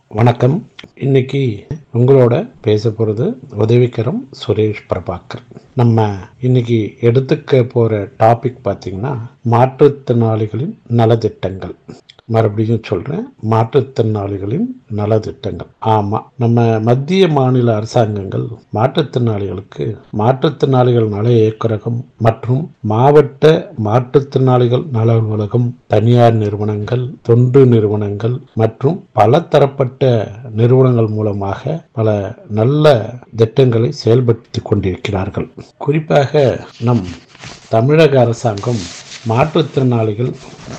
வணக்கம் இன்னைக்கு உங்களோட பேச போகிறது உதவிக்கரம் சுரேஷ் பிரபாகர் நம்ம இன்னைக்கு எடுத்துக்க போகிற டாபிக் பார்த்தீங்கன்னா மாற்றுத்திறனாளிகளின் நலத்திட்டங்கள் மறுபடியும் சொல்கிறேன் மாற்றுத்திறனாளிகளின் நலத்திட்டங்கள் ஆமாம் நம்ம மத்திய மாநில அரசாங்கங்கள் மாற்றுத்திறனாளிகளுக்கு மாற்றுத்திறனாளிகள் நல இயக்குரகம் மற்றும் மாவட்ட மாற்றுத்திறனாளிகள் நல அலுவலகம் தனியார் நிறுவனங்கள் தொண்டு நிறுவனங்கள் மற்றும் பல தரப்பட்ட நிறுவனங்கள் மூலமாக பல நல்ல திட்டங்களை செயல்படுத்தி கொண்டிருக்கிறார்கள் குறிப்பாக நம் தமிழக அரசாங்கம் மாற்றுத்திறனாளிகள்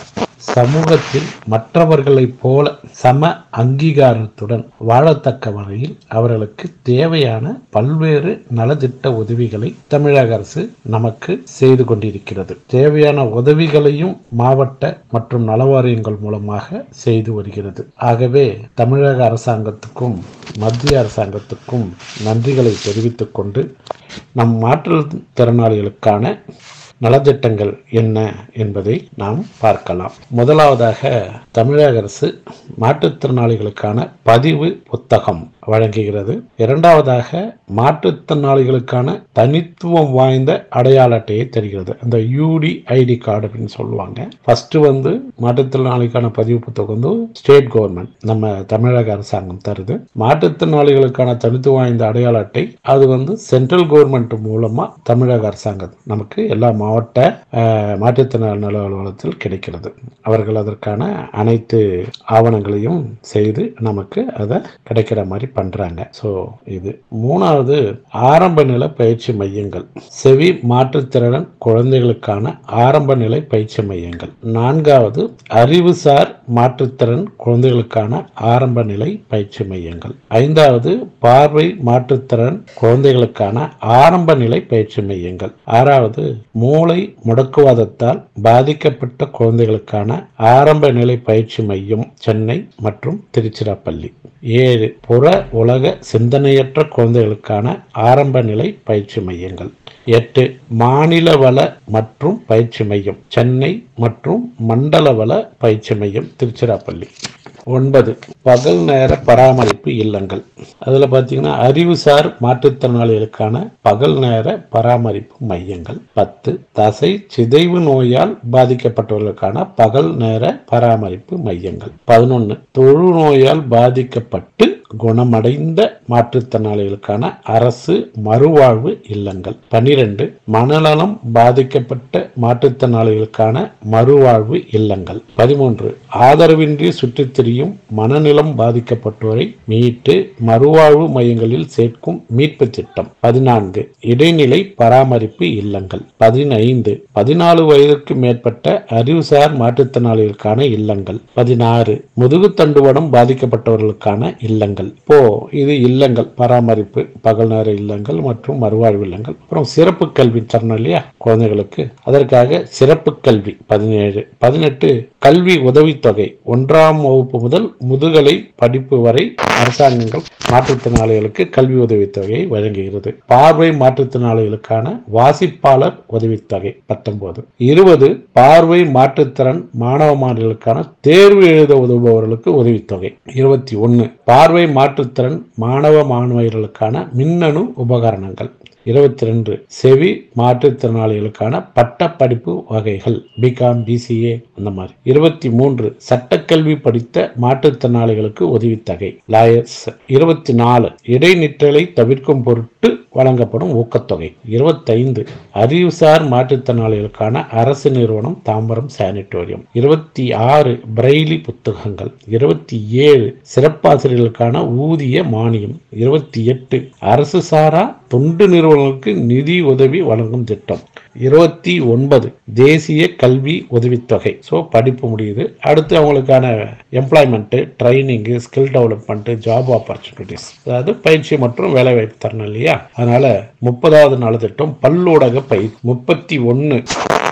சமூகத்தில் மற்றவர்களைப் போல சம அங்கீகாரத்துடன் வாழத்தக்க வகையில் அவர்களுக்கு தேவையான பல்வேறு நலத்திட்ட உதவிகளை தமிழக அரசு நமக்கு செய்து கொண்டிருக்கிறது தேவையான உதவிகளையும் மாவட்ட மற்றும் நலவாரியங்கள் மூலமாக செய்து வருகிறது ஆகவே தமிழக அரசாங்கத்துக்கும் மத்திய அரசாங்கத்துக்கும் நன்றிகளை தெரிவித்துக் கொண்டு நம் மாற்றுத்திறனாளிகளுக்கான நலத்திட்டங்கள் என்ன என்பதை நாம் பார்க்கலாம் முதலாவதாக தமிழக அரசு மாற்றுத்திறனாளிகளுக்கான பதிவு புத்தகம் வழங்குகிறது இரண்டாவதாக மாற்றுத்திறனாளிகளுக்கான தனித்துவம் வாய்ந்த அடையாள அட்டையை தருகிறது அந்த யூடி ஐடி கார்டு அப்படின்னு சொல்லுவாங்க ஃபர்ஸ்ட் வந்து மாற்றுத்திறனாளிக்கான பதிவு புத்தகம் வந்து ஸ்டேட் கவர்மெண்ட் நம்ம தமிழக அரசாங்கம் தருது மாற்றுத்திறனாளிகளுக்கான தனித்துவம் வாய்ந்த அடையாள அட்டை அது வந்து சென்ட்ரல் கவர்மெண்ட் மூலமா தமிழக அரசாங்கம் நமக்கு எல்லா மாவட்ட அஹ், மாற்றுத்திறனாளி நல அலுவலகத்தில் கிடைக்கிறது அவர்கள் அதற்கான அனைத்து ஆவணங்களையும் செய்து நமக்கு அதை கிடைக்கிற மாதிரி பண்றாங்க ஸோ இது மூணாவது ஆரம்ப நிலை பயிற்சி மையங்கள் செவி மாற்றுத்திறன் குழந்தைகளுக்கான ஆரம்ப நிலை பயிற்சி மையங்கள் நான்காவது அறிவுசார் மாற்றுத்திறன் குழந்தைகளுக்கான ஆரம்ப நிலை பயிற்சி மையங்கள் ஐந்தாவது பார்வை மாற்றுத்திறன் குழந்தைகளுக்கான ஆரம்ப நிலை பயிற்சி மையங்கள் ஆறாவது மூளை முடக்குவாதத்தால் பாதிக்கப்பட்ட குழந்தைகளுக்கான ஆரம்ப நிலை பயிற்சி மையம் சென்னை மற்றும் திருச்சிராப்பள்ளி ஏழு புற உலக சிந்தனையற்ற குழந்தைகளுக்கான ஆரம்ப நிலை பயிற்சி மையங்கள் எட்டு மாநில வள மற்றும் பயிற்சி மையம் சென்னை மற்றும் மண்டல வள பயிற்சி மையம் திருச்சிராப்பள்ளி ஒன்பது பகல் நேர பராமரிப்பு இல்லங்கள் அதுல பாத்தீங்கன்னா அறிவுசார் மாற்றுத்திறனாளிகளுக்கான பகல் நேர பராமரிப்பு மையங்கள் பத்து தசை சிதைவு நோயால் பாதிக்கப்பட்டவர்களுக்கான பகல் நேர பராமரிப்பு மையங்கள் பதினொன்னு தொழுநோயால் பாதிக்கப்பட்டு குணமடைந்த மாற்றுத்திறனாளிகளுக்கான அரசு மறுவாழ்வு இல்லங்கள் பனிரெண்டு மனநலம் பாதிக்கப்பட்ட மாற்றுத்திறனாளிகளுக்கான மறுவாழ்வு இல்லங்கள் பதிமூன்று ஆதரவின்றி சுற்றித் திரியும் மனநிலம் பாதிக்கப்பட்டோரை மீட்டு மறுவாழ்வு மையங்களில் சேர்க்கும் மீட்பு திட்டம் பதினான்கு இடைநிலை பராமரிப்பு இல்லங்கள் பதினைந்து பதினாலு வயதிற்கு மேற்பட்ட அறிவுசார் மாற்றுத்திறனாளிகளுக்கான இல்லங்கள் பதினாறு முதுகுத்தண்டுவடம் பாதிக்கப்பட்டவர்களுக்கான இல்லங்கள் இப்போ இது இல்லங்கள் பராமரிப்பு பகல் நேர இல்லங்கள் மற்றும் மறுவாழ்வு இல்லங்கள் அப்புறம் சிறப்பு கல்வி தரணும் இல்லையா குழந்தைகளுக்கு அதற்காக சிறப்பு கல்வி பதினேழு பதினெட்டு கல்வி உதவித்தொகை ஒன்றாம் வகுப்பு முதல் முதுகலை படிப்பு வரை அரசாங்கங்கள் மாற்றுத்திறனாளிகளுக்கு கல்வி உதவித்தொகையை வழங்குகிறது பார்வை மாற்றுத்திறனாளிகளுக்கான வாசிப்பாளர் உதவித்தொகை பத்தொன்பது இருபது பார்வை மாற்றுத்திறன் மாணவ மாணவிகளுக்கான தேர்வு எழுத உதவுபவர்களுக்கு உதவித்தொகை இருபத்தி ஒன்னு பார்வை மாற்றுத்திறன் மாணவ மாணவியர்களுக்கான மின்னணு உபகரணங்கள் இருபத்தி ரெண்டு செவி மாற்றுத்திறனாளிகளுக்கான பட்டப்படிப்பு வகைகள் பிகாம் பிசிஏ அந்த மாதிரி இருபத்தி மூன்று சட்டக்கல்வி படித்த மாற்றுத்திறனாளிகளுக்கு உதவித்தொகை லாயர்ஸ் இருபத்தி நாலு இடைநிற்றலை தவிர்க்கும் பொருட்டு வழங்கப்படும் ஊக்கத்தொகை இருபத்தைந்து அறிவுசார் மாற்றுத்திறனாளிகளுக்கான அரசு நிறுவனம் தாம்பரம் சானிட்டோரியம் இருபத்தி ஆறு பிரெய்லி புத்தகங்கள் இருபத்தி ஏழு சிறப்பாசிரியர்களுக்கான ஊதிய மானியம் இருபத்தி எட்டு அரசு சாரா தொண்டு நிறுவனங்களுக்கு நிதி உதவி வழங்கும் திட்டம் இருபத்தி ஒன்பது தேசிய கல்வி உதவித்தொகை ஸோ படிப்பு முடியுது அடுத்து அவங்களுக்கான employment training skill development job opportunities அதாவது பயிற்சி மற்றும் வேலைவாய்ப்பு தரணும் இல்லையா அதனால முப்பதாவது நலத்திட்டம் பல்லூடக பயிர் முப்பத்தி ஒன்று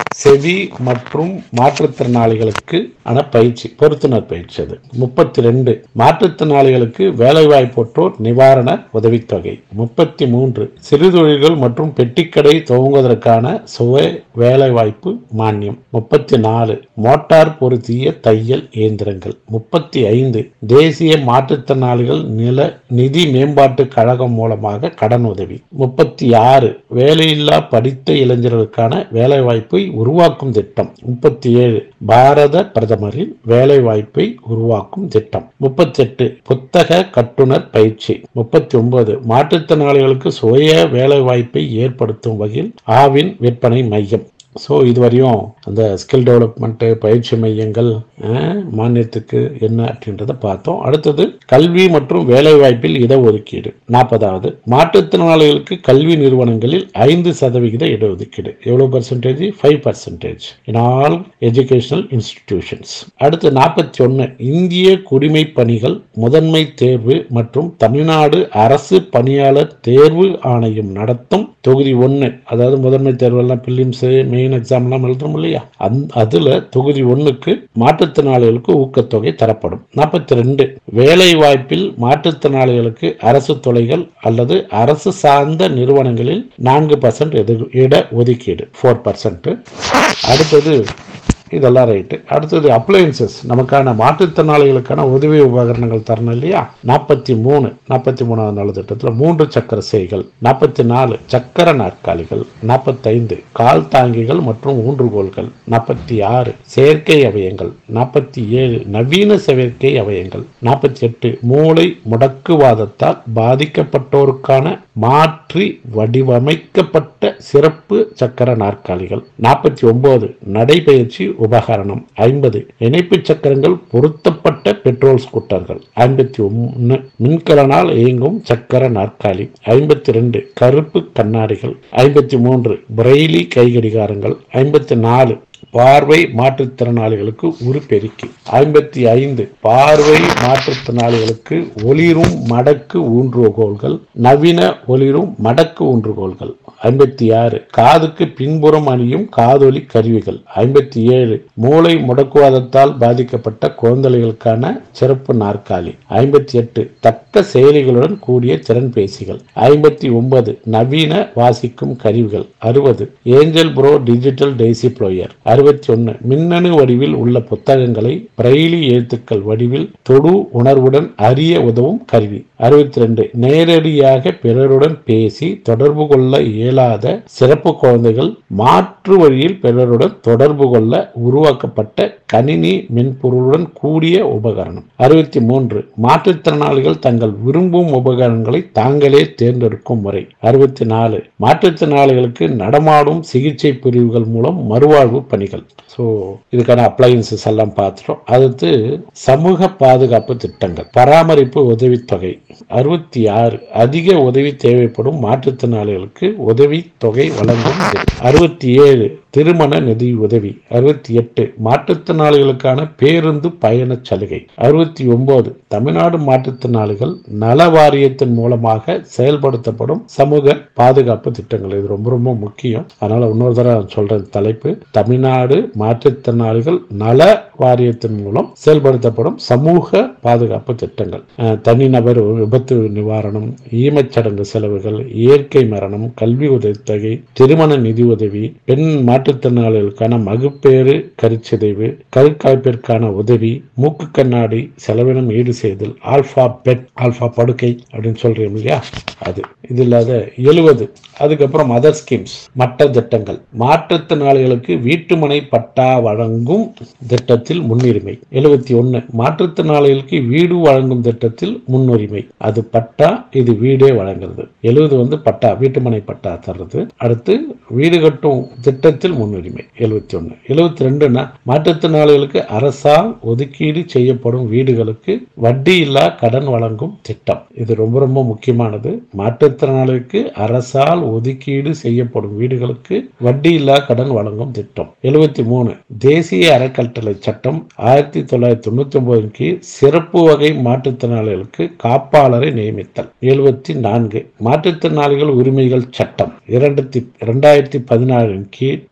செவி மற்றும் மாற்றுத்திறனாளிகளுக்கு ஆன பயிற்சி பொருத்துனர் பயிற்சி அது முப்பத்தி ரெண்டு மாற்றுத்திறனாளிகளுக்கு வேலைவாய்ப்பற்றோர் நிவாரண உதவித்தொகை முப்பத்தி மூன்று சிறுதொழில்கள் மற்றும் பெட்டிக்கடை துவங்குவதற்கான சுய வேலைவாய்ப்பு மானியம் முப்பத்தி நாலு மோட்டார் பொருத்திய தையல் இயந்திரங்கள் முப்பத்தி ஐந்து தேசிய மாற்றுத்திறனாளிகள் நில நிதி மேம்பாட்டு கழகம் மூலமாக கடன் உதவி முப்பத்தி ஆறு வேலையில்லா படித்த இளைஞர்களுக்கான வேலைவாய்ப்பை உருவாக்கும் திட்டம் முப்பத்தி ஏழு பாரத பிரதமரின் வேலைவாய்ப்பை உருவாக்கும் திட்டம் முப்பத்தி எட்டு புத்தக கட்டுனர் பயிற்சி முப்பத்தி ஒன்பது மாற்றுத்திறனாளிகளுக்கு சுய வேலைவாய்ப்பை ஏற்படுத்தும் வகையில் ஆவின் விற்பனை மையம் ஸோ இதுவரையும் அந்த ஸ்கில் டெவலப்மெண்ட்டு பயிற்சி மையங்கள் அஹ், மானியத்துக்கு என்ன அப்படின்றத பார்த்தோம் அடுத்தது கல்வி மற்றும் வேலைவாய்ப்பில் இடஒதுக்கீடு நாற்பதாவது மாற்றுத்திறனாளிகளுக்கு கல்வி நிறுவனங்களில் ஐந்து சதவிகித இடஒதுக்கீடு எவ்வளோ percentage five percentage in all educational institutions அடுத்து நாற்பத்தி ஒன்று இந்திய குடிமை பணிகள் முதன்மை தேர்வு மற்றும் தமிழ்நாடு அரசு பணியாளர் தேர்வு ஆணையம் நடத்தும் தொகுதி ஒன்று அதாவது முதன்மை தேர்வெல்லாம் பிலிம்ஸு மெயின் எக்ஸாம்லாம் எழுதுறோம் இல்லையா அந் அதில் தொகுதி ஒன்றுக்கு மாற்றுத்திறனாளிகளுக்கு ஊக்கத்தொகை தரப்படும் நாற்பத்தி ரெண்டு வேலை வாய்ப்பில் மாற்றுத்திறனாளிகளுக்கு அரசு துறைகள் அல்லது அரசு சார்ந்த நிறுவனங்களில் நான்கு பர்சன்ட் இட ஒதுக்கீடு ஃபோர் பர்சன்ட் அடுத்தது இதெல்லாம் ரைட்டு அடுத்தது அப்ளையன்சஸ் நமக்கான மாற்றுத்திறனாளிகளுக்கான உதவி உபகரணங்கள் தரணும் இல்லையா நாற்பத்தி மூணு நாற்பத்தி மூணாவது நாள் திட்டத்தில் மூன்று சக்கர சேய்கள் நாற்பத்தி நாலு சக்கர நாற்காலிகள் நாற்பத்தைந்து கால் தாங்கிகள் மற்றும் ஊன்றுகோல்கள் நாற்பத்தி ஆறு செயற்கை அவயங்கள் நாற்பத்தி ஏழு நவீன செயற்கை அவயங்கள் நாற்பத்தி எட்டு மூளை முடக்குவாதத்தால் பாதிக்கப்பட்டோருக்கான மாற்றி வடிவமைக்கப்பட்ட சிறப்பு சக்கர நாற்காலிகள் நாற்பத்தி ஒன்பது நடைபயிற்சி உபகரணம் ஐம்பது இணைப்பு சக்கரங்கள் பொருத்தப்பட்ட பெட்ரோல் ஸ்கூட்டர்கள் ஐம்பத்தி ஒன்று மின்கலனால் இயங்கும் சக்கர நாற்காலி ஐம்பத்தி ரெண்டு கருப்பு கண்ணாடிகள் ஐம்பத்தி மூன்று பிரெய்லி கைகடிகாரங்கள் ஐம்பத்தி நாலு பார்வை மாற்றுத்திறனாளிகளுக்கு உருப்பெருக்கி ஐம்பத்தி ஐந்து பார்வை மாற்றுத்திறனாளிகளுக்கு ஒளிரும் மடக்கு ஊன்றுகோல்கள் நவீன ஒளிரும் மடக்கு ஊன்றுகோல்கள் ஐம்பத்தி ஆறு காதுக்கு பின்புறம் அணியும் காதொலி கருவிகள் ஐம்பத்தி ஏழு மூளை முடக்குவாதத்தால் பாதிக்கப்பட்ட குழந்தைகளுக்கான சிறப்பு நாற்காலி ஐம்பத்தி எட்டு தக்க செயலிகளுடன் கூடிய திறன்பேசிகள் ஐம்பத்தி ஒன்பது நவீன வாசிக்கும் கருவிகள் அறுபது angel pro digital daisy player அறுபத்தி ஒன்று மின்னணு வடிவில் உள்ள புத்தகங்களை பிரெய்லி எழுத்துக்கள் வடிவில் தொடு உணர்வுடன் அறிய உதவும் கருவி அறுபத்தி ரெண்டு நேரடியாக பிறருடன் பேசி தொடர்பு கொள்ள இயலாத சிறப்பு குழந்தைகள் மாற்று வழியில் பிறருடன் தொடர்பு கொள்ள உருவாக்கப்பட்ட கணினி மென்பொருளுடன் கூடிய உபகரணம் அறுபத்தி மூன்று மாற்றுத்திறனாளிகள் தங்கள் விரும்பும் உபகரணங்களை தாங்களே தேர்ந்தெடுக்கும் முறை அறுபத்தி நாலு மாற்றுத்திறனாளிகளுக்கு நடமாடும் சிகிச்சை பிரிவுகள் மூலம் மறுவாழ்வு பணிகள் ஸோ இதுக்கான அப்ளையன்சஸ் எல்லாம் பார்த்துட்டோம் அடுத்து சமூக பாதுகாப்பு திட்டங்கள் பராமரிப்பு உதவித்தொகை அறுபத்தி ஆறு அதிக உதவி தேவைப்படும் மாற்றுத்திறனாளிகளுக்கு உதவி தொகை வழங்கும் அறுபத்தி ஏழு திருமண நிதி உதவி அறுபத்தி எட்டு மாற்றுத்திறனாளிகளுக்கான பேருந்து பயண சலுகை அறுபத்தி ஒன்பது தமிழ்நாடு மாற்றுத்திறனாளிகள் நல வாரியத்தின் மூலமாக செயல்படுத்தப்படும் சமூக பாதுகாப்பு திட்டங்கள் இது ரொம்ப ரொம்ப முக்கியம் அதனால இன்னொரு தடவை நான் சொல்றேன் தலைப்பு தமிழ்நாடு மாற்றுத்திறனாளிகள் நல வாரியத்தின் மூலம் செயல்படுத்தப்படும் சமூக பாதுகாப்பு திட்டங்கள் அஹ், தனிநபர் விபத்து நிவாரணம் ஈமச்சடங்கு செலவுகள் இயற்கை மரணம் கல்வி உதவித்தொகை திருமண நிதி உதவி பெண் மாற்றுத்திறனாளிகளுக்கான மகுப்பேறு கருச்சிதைவு கருக்காய்ப்பிற்கான உதவி மூக்கு கண்ணாடி செலவினம் ஈடு செய்தல் ஆல்பா பெட் ஆல்பா படுக்கை அப்படின்னு சொல்றோம் இல்லையா அது இது இல்லாத எழுவது அதுக்கப்புறம் அதர் ஸ்கீம்ஸ் மற்ற திட்டங்கள் மாற்றுத்திறனாளிகளுக்கு வீட்டுமனை பட்டா வழங்கும் திட்டத்தில் முன்னுரிமை எழுபத்தி ஒன்று மாற்றுத்திறனாளிகளுக்கு வீடு வழங்கும் திட்டத்தில் முன்னுரிமை அது பட்டா இது வீடே வழங்குறது எழுபது வந்து பட்டா வீட்டுமனை பட்டா தர்றது அடுத்து வீடு கட்டும் திட்டத்தில் முன்னுரிமை எழுபத்தி ஒன்று எழுபத்தி ரெண்டுனா மாற்றுத்திறனாளிகளுக்கு அரசால் ஒதுக்கீடு செய்யப்படும் வீடுகளுக்கு வட்டி இல்லா கடன் வழங்கும் திட்டம் இது ரொம்ப ரொம்ப முக்கியமானது மாற்றுத்திறனாளிகளுக்கு அரசால் ஒதுக்கீடு செய்யப்படும் வீடுகளுக்கு வட்டி இல்லா கடன் வழங்கும் திட்டம் எழுபத்தி மூணு தேசிய அறக்கட்டளை சட்டம் ஆயிரத்தி தொள்ளாயிரத்தி தொண்ணூத்தி ஒன்பதின் கீழ் சிறப்பு வகை மாற்றுத்திறனாளிகளுக்கு காப்பாளரை நியமித்தல் எழுபத்தி நான்கு மாற்றுத்திறனாளிகள் உரிமைகள் சட்டம் இரண்டாயிரத்தி இரண்டாயிரத்தி பதினாறின் கீழ்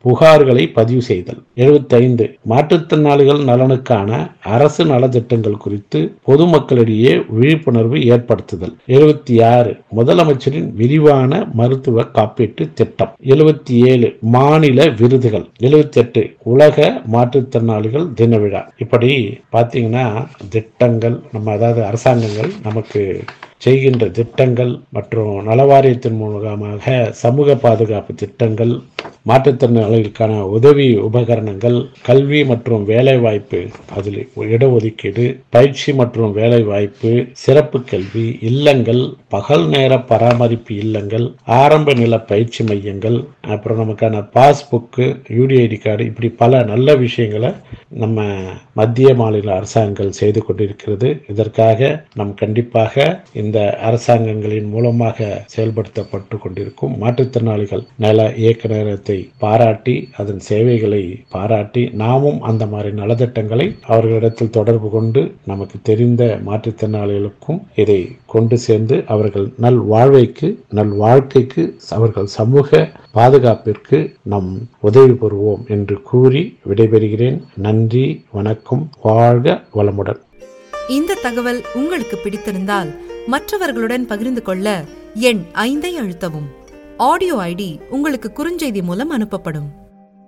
புகார்களை பதிவு செய்தல் எழுபத்தைந்து மாற்றுத்திறனாளிகள் நலனுக்கான அரசு நலத்திட்டங்கள் குறித்து பொதுமக்களிடையே விழிப்புணர்வு ஏற்படுத்துதல் எழுபத்தி ஆறு முதலமைச்சரின் விரிவான மருத்துவ காப்பீட்டு திட்டம் எழுபத்தி ஏழு மாநில விருதுகள் எழுபத்தி எட்டு உலக மாற்றுத்திறனாளிகள் தின விழா இப்படி பார்த்தீங்கன்னா திட்டங்கள் நம்ம அதாவது அரசாங்கங்கள் நமக்கு செய்கின்ற திட்டங்கள் மற்றும் நலவாரியத்தின் மூலமாக சமூக பாதுகாப்பு திட்டங்கள் மாற்றுத்திறனாளிகளுக்கான உதவி உபகரணங்கள் கல்வி மற்றும் வேலைவாய்ப்பு அதில் இடஒதுக்கீடு பயிற்சி மற்றும் வேலைவாய்ப்பு சிறப்பு கல்வி இல்லங்கள் பகல் நேர பராமரிப்பு இல்லங்கள் ஆரம்ப நில பயிற்சி மையங்கள் அப்புறம் நமக்கான பாஸ்புக்கு யூடிஐடி கார்டு இப்படி பல நல்ல விஷயங்களை நம்ம மத்திய மாநில அரசாங்கங்கள் செய்து கொண்டிருக்கிறது இதற்காக நம் கண்டிப்பாக இந்த அரசாங்கங்களின் மூலமாக செயல்படுத்தப்பட்டு கொண்டிருக்கும் மாற்றுத்திறனாளிகள் நல இயக்குநரகத்தை பாராட்டி அதன் சேவைகளை பாராட்டி நாமும் அந்த மாதிரி நலத்திட்டங்களை அவர்களிடத்தில் தொடர்பு கொண்டு நமக்கு தெரிந்த மாற்றுத்திறனாளிகளுக்கும் இதை கொண்டு சேர்ந்து அவர்கள் நல் வாழ்வைக்கு நல் வாழ்க்கைக்கு அவர்கள் சமூக பாதுகாப்பிற்கு நம் உதவி பெறுவோம் என்று கூறி விடைபெறுகிறேன் நன்றி வணக்கம் வாழ்க வளமுடன் இந்த தகவல் உங்களுக்கு பிடித்திருந்தால் மற்றவர்களுடன் பகிர்ந்து கொள்ள எண் ஐந்தை அழுத்தவும் ஆடியோ ஐடி உங்களுக்கு குறுஞ்செய்தி மூலம் அனுப்பப்படும்